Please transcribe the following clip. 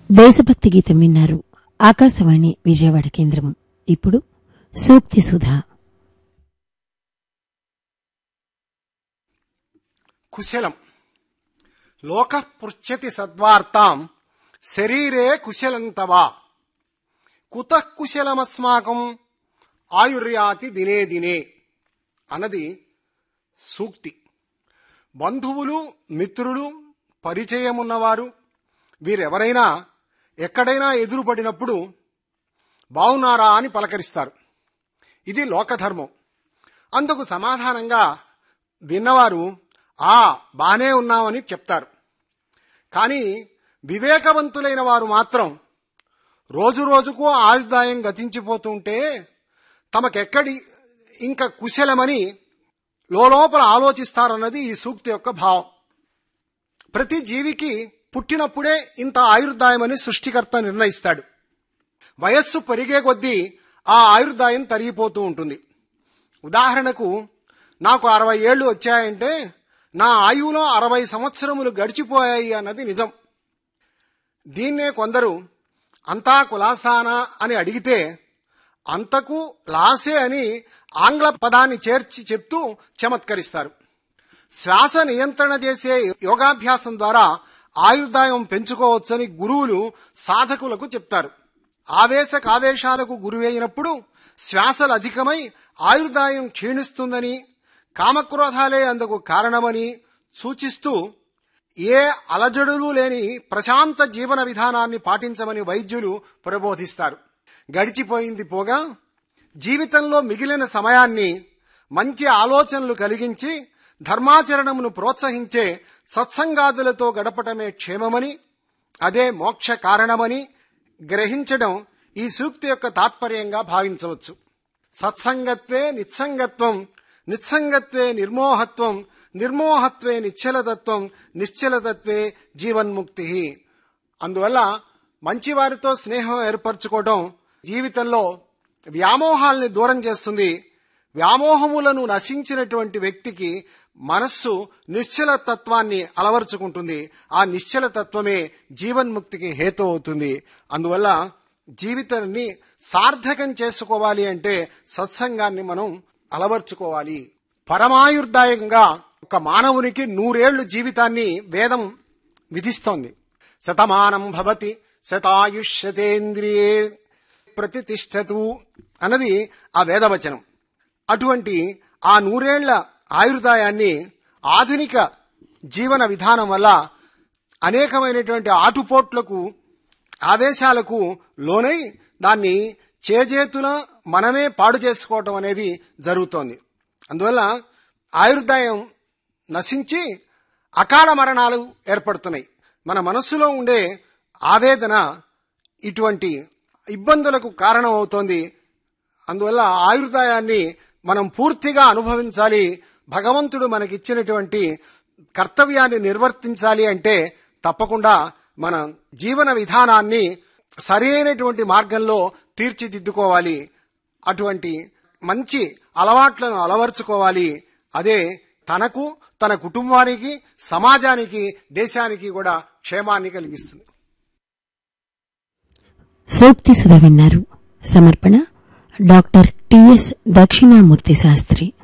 దేశభక్తి గీతం విన్నారు ఆకాశవాణి విజయవాడ కేంద్రం ఇప్పుడు సూక్తి సుధా కుశలం లోక పృచ్చతి సద్వార్తాం శరీరే కుశలంతవా కుత కుశలమస్మాకం ఆయుర్యాతి దినే దినే అన్నది సూక్తి బంధువులు మిత్రులు పరిచయమున్నవారు వీరెవరైనా ఎక్కడైనా ఎదురుపడినప్పుడు బావున్నారా అని పలకరిస్తారు ఇది లోకధర్మం అందుకు సమాధానంగా విన్నవారు ఆ బానే ఉన్నామని చెప్తారు కానీ వివేకవంతులైన వారు మాత్రం రోజు రోజుకు ఆయుర్దాయం గతించిపోతుంటే తమకెక్కడి ఇంకా కుశలమని లోపల ఆలోచిస్తారన్నది ఈ సూక్తి యొక్క భావం ప్రతి జీవికి పుట్టినప్పుడే ఇంత ఆయుర్దాయమని సృష్టికర్త నిర్ణయిస్తాడు వయస్సు పెరిగే కొద్దీ ఆ ఆయుర్దాయం తరిగిపోతూ ఉంటుంది ఉదాహరణకు నాకు అరవై ఏళ్లు వచ్చాయంటే నా ఆయువులో అరవై సంవత్సరములు గడిచిపోయాయి అన్నది నిజం దీన్నే కొందరు అంతా కులాసానా అని అడిగితే అంతకు లాసే అని ఆంగ్ల పదాన్ని చేర్చి చెప్తూ చమత్కరిస్తారు శ్వాస నియంత్రణ చేసే యోగాభ్యాసం ద్వారా ఆయుర్దాయం పెంచుకోవచ్చని గురువులు సాధకులకు చెప్తారు ఆవేశ కావేశాలకు గురివైనప్పుడు శ్వాసలు అధికమై ఆయుర్దాయం క్షీణిస్తుందని కామక్రోధాలే అందుకు కారణమని సూచిస్తూ ఏ అలజడులు లేని ప్రశాంత జీవన విధానాన్ని పాటించమని వైద్యులు ప్రబోధిస్తారు గడిచిపోయింది పోగా జీవితంలో మిగిలిన సమయాన్ని మంచి ఆలోచనలు కలిగించి ధర్మాచరణమును ప్రోత్సహించే సత్సంగాదులతో గడపటమే క్షేమమని అదే మోక్ష కారణమని గ్రహించడం ఈ సూక్తి యొక్క తాత్పర్యంగా భావించవచ్చు సత్సంగత్వే నిత్సంగత్వం నిత్సంగత్వే నిర్మోహత్వం నిర్మోహత్వే నిశ్చలతత్వం నిశ్చలతత్వే జీవన్ముక్తి అందువల్ల మంచివారితో స్నేహం ఏర్పరచుకోవడం జీవితంలో వ్యామోహాల్ని దూరం చేస్తుంది వ్యామోహములను నశించినటువంటి వ్యక్తికి మనస్సు నిశ్చల తత్వాన్ని అలవర్చుకుంటుంది ఆ నిశ్చల తత్వమే జీవన్ముక్తికి హేతు అవుతుంది అందువల్ల జీవితాన్ని సార్థకం చేసుకోవాలి అంటే సత్సంగాన్ని మనం అలవర్చుకోవాలి పరమాయుర్దాయంగా ఒక మానవునికి నూరేళ్లు జీవితాన్ని వేదం విధిస్తోంది శతమానం భవతి శతాయుష్యతేంద్రియే ప్రతిష్టతు అన్నది ఆ వేదవచనం అటువంటి ఆ నూరేళ్ల ఆయుర్దాయాన్ని ఆధునిక జీవన విధానం వల్ల అనేకమైనటువంటి ఆటుపోట్లకు ఆవేశాలకు లోనై దాన్ని చేజేతుల మనమే పాడు చేసుకోవటం అనేది జరుగుతోంది అందువల్ల ఆయుర్దాయం నశించి అకాల మరణాలు ఏర్పడుతున్నాయి మన మనస్సులో ఉండే ఆవేదన ఇటువంటి ఇబ్బందులకు కారణం అవుతోంది అందువల్ల ఆయుర్దాయాన్ని మనం పూర్తిగా అనుభవించాలి భగవంతుడు మనకిచ్చినటువంటి కర్తవ్యాన్ని నిర్వర్తించాలి అంటే తప్పకుండా మన జీవన విధానాన్ని సరైనటువంటి మార్గంలో తీర్చిదిద్దుకోవాలి అటువంటి మంచి అలవాట్లను అలవర్చుకోవాలి అదే తనకు తన కుటుంబానికి సమాజానికి దేశానికి కూడా క్షేమాన్ని కలిగిస్తుంది సూక్తి సుధ విన్నారు సమర్పణ డాక్టర్ టిఎస్ దక్షిణామూర్తి శాస్త్రి